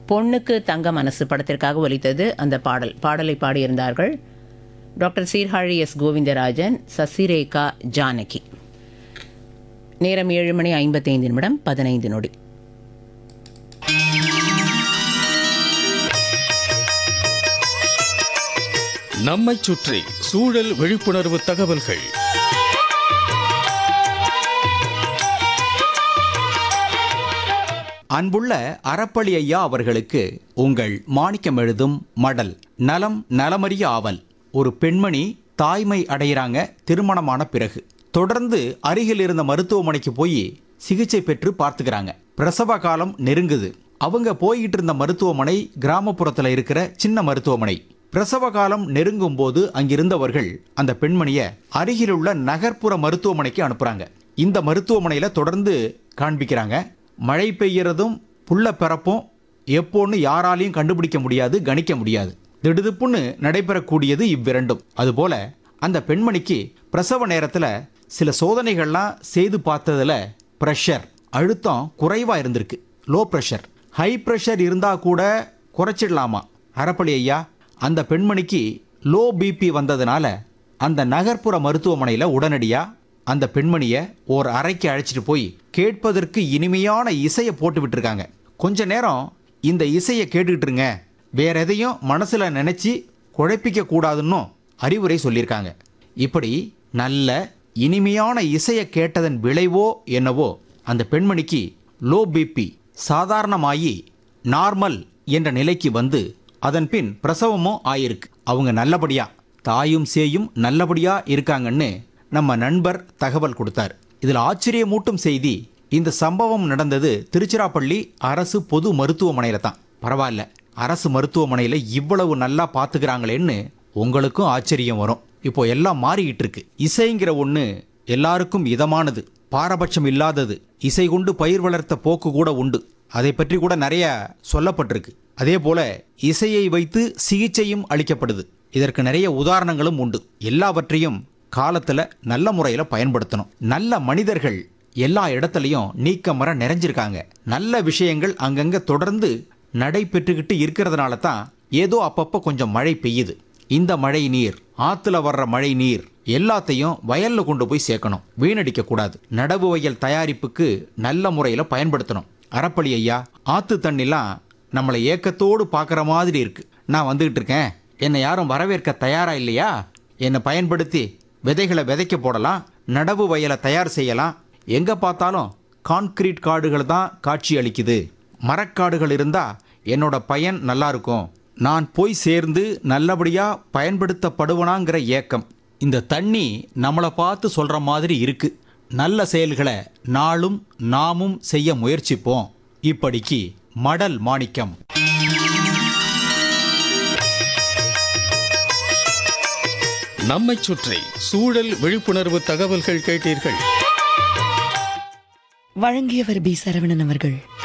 பொண்ணுக்கு தங்க மனசு படத்திற்காக ஒலித்தது அந்த பாடல் பாடலை பாடியிருந்தார்கள் டாக்டர் சீர்காழி எஸ் கோவிந்தராஜன் சசிரேகா ஜானகி நேரம் ஏழு மணி ஐம்பத்தைந்து நிமிடம் பதினைந்து நொடி நம்மைச் சுற்றி சூழல் விழிப்புணர்வு தகவல்கள் அன்புள்ள அறப்பளி ஐயா அவர்களுக்கு உங்கள் மாணிக்கம் எழுதும் மடல் நலம் நலமறிய ஆவல் ஒரு பெண்மணி தாய்மை அடையிறாங்க திருமணமான பிறகு தொடர்ந்து அருகில் இருந்த மருத்துவமனைக்கு போய் சிகிச்சை பெற்று பார்த்துக்கிறாங்க பிரசவ காலம் நெருங்குது அவங்க போய்கிட்டு இருந்த மருத்துவமனை கிராமப்புறத்தில் இருக்கிற சின்ன மருத்துவமனை பிரசவ காலம் நெருங்கும் போது அங்கிருந்தவர்கள் அந்த பெண்மணிய அருகிலுள்ள நகர்ப்புற மருத்துவமனைக்கு அனுப்புறாங்க இந்த மருத்துவமனையில தொடர்ந்து காண்பிக்கிறாங்க மழை பெய்யறதும் புள்ள பிறப்பும் எப்போன்னு யாராலையும் கண்டுபிடிக்க முடியாது கணிக்க முடியாது திடுதிப்புன்னு நடைபெறக்கூடியது இவ்விரண்டும் அதுபோல அந்த பெண்மணிக்கு பிரசவ நேரத்துல சில சோதனைகள்லாம் செய்து பார்த்ததுல ப்ரெஷர் அழுத்தம் குறைவா இருந்திருக்கு லோ ப்ரெஷர் ஹை ப்ரெஷர் இருந்தா கூட குறைச்சிடலாமா அறப்பளி ஐயா அந்த பெண்மணிக்கு லோ பிபி வந்ததுனால அந்த நகர்ப்புற மருத்துவமனையில் உடனடியாக அந்த பெண்மணியை ஒரு அறைக்கு அழைச்சிட்டு போய் கேட்பதற்கு இனிமையான இசையை போட்டு விட்டுருக்காங்க கொஞ்ச நேரம் இந்த இசையை கேட்டுக்கிட்டு இருங்க வேற எதையும் மனசில் நினச்சி குழப்பிக்க கூடாதுன்னும் அறிவுரை சொல்லியிருக்காங்க இப்படி நல்ல இனிமையான இசையை கேட்டதன் விளைவோ என்னவோ அந்த பெண்மணிக்கு லோ பிபி சாதாரணமாயி நார்மல் என்ற நிலைக்கு வந்து அதன் பின் பிரசவமும் ஆயிருக்கு அவங்க நல்லபடியா தாயும் சேயும் நல்லபடியா இருக்காங்கன்னு நம்ம நண்பர் தகவல் கொடுத்தார் இதில் ஆச்சரியமூட்டும் செய்தி இந்த சம்பவம் நடந்தது திருச்சிராப்பள்ளி அரசு பொது மருத்துவமனையில தான் பரவாயில்ல அரசு மருத்துவமனையில் இவ்வளவு நல்லா பார்த்துக்கிறாங்களேன்னு உங்களுக்கும் ஆச்சரியம் வரும் இப்போ எல்லாம் மாறிக்கிட்டு இருக்கு இசைங்கிற ஒன்று எல்லாருக்கும் இதமானது பாரபட்சம் இல்லாதது இசை கொண்டு பயிர் வளர்த்த போக்கு கூட உண்டு அதை பற்றி கூட நிறைய சொல்லப்பட்டிருக்கு அதே போல இசையை வைத்து சிகிச்சையும் அளிக்கப்படுது இதற்கு நிறைய உதாரணங்களும் உண்டு எல்லாவற்றையும் காலத்துல நல்ல முறையில பயன்படுத்தணும் நல்ல மனிதர்கள் எல்லா இடத்துலையும் நீக்கமர நிறைஞ்சிருக்காங்க நல்ல விஷயங்கள் அங்கங்க தொடர்ந்து நடைபெற்றுக்கிட்டு இருக்கிறதுனால தான் ஏதோ அப்பப்போ கொஞ்சம் மழை பெய்யுது இந்த மழை நீர் ஆத்துல வர்ற மழை நீர் எல்லாத்தையும் வயல்ல கொண்டு போய் சேர்க்கணும் வீணடிக்க கூடாது நடவு வயல் தயாரிப்புக்கு நல்ல முறையில பயன்படுத்தணும் அறப்பளி ஐயா ஆத்து தண்ணிலாம் நம்மளை ஏக்கத்தோடு பார்க்குற மாதிரி இருக்கு நான் வந்துகிட்டு இருக்கேன் என்னை யாரும் வரவேற்க தயாரா இல்லையா என்னை பயன்படுத்தி விதைகளை விதைக்க போடலாம் நடவு வயலை தயார் செய்யலாம் எங்க பார்த்தாலும் கான்கிரீட் காடுகள் தான் காட்சி அளிக்குது மரக்காடுகள் இருந்தா என்னோட பயன் நல்லா இருக்கும் நான் போய் சேர்ந்து நல்லபடியா பயன்படுத்தப்படுவனாங்கிற ஏக்கம் இந்த தண்ணி நம்மளை பார்த்து சொல்ற மாதிரி இருக்கு நல்ல செயல்களை நாளும் நாமும் செய்ய முயற்சிப்போம் இப்படிக்கு மடல் மாணிக்கம் நம்மைச் சுற்றி சூழல் விழிப்புணர்வு தகவல்கள் கேட்டீர்கள் வழங்கியவர் பி சரவணன் அவர்கள்